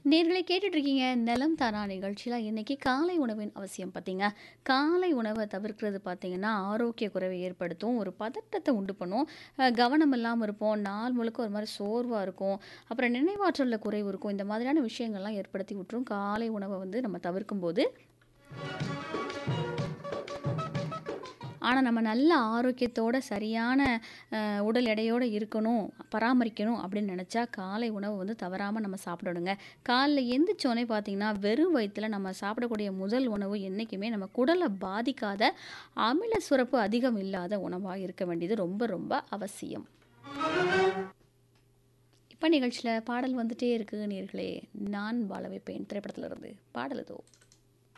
நேர்களை கேட்டுட்டு இருக்கீங்க நிலம் தானா நிகழ்ச்சியில் இன்னைக்கு காலை உணவின் அவசியம் பார்த்தீங்க காலை உணவை தவிர்க்கிறது பார்த்தீங்கன்னா ஆரோக்கிய குறைவை ஏற்படுத்தும் ஒரு பதட்டத்தை உண்டு பண்ணும் அஹ் கவனம் இல்லாமல் இருப்போம் நாள் முழுக்க ஒரு மாதிரி சோர்வாக இருக்கும் அப்புறம் நினைவாற்றலில் குறைவு இருக்கும் இந்த மாதிரியான விஷயங்கள்லாம் ஏற்படுத்தி விட்டுரும் காலை உணவை வந்து நம்ம தவிர்க்கும் போது ஆனால் நம்ம நல்ல ஆரோக்கியத்தோட சரியான அஹ், உடல் எடையோடு இருக்கணும் பராமரிக்கணும் அப்படின்னு நினச்சா காலை உணவு வந்து தவறாமல் நம்ம சாப்பிடணுங்க காலைல எந்திரிச்சோனே பார்த்தீங்கன்னா வெறும் வயிற்றில் நம்ம சாப்பிடக்கூடிய முதல் உணவு என்றைக்குமே நம்ம குடலை பாதிக்காத அமில சுரப்பு அதிகம் இல்லாத உணவாக இருக்க வேண்டியது ரொம்ப ரொம்ப அவசியம் இப்போ நிகழ்ச்சியில் பாடல் வந்துட்டே இருக்கு நேர்களே நான் வாழ வைப்பேன் திரைப்படத்துல இருந்து பாடல் இதோ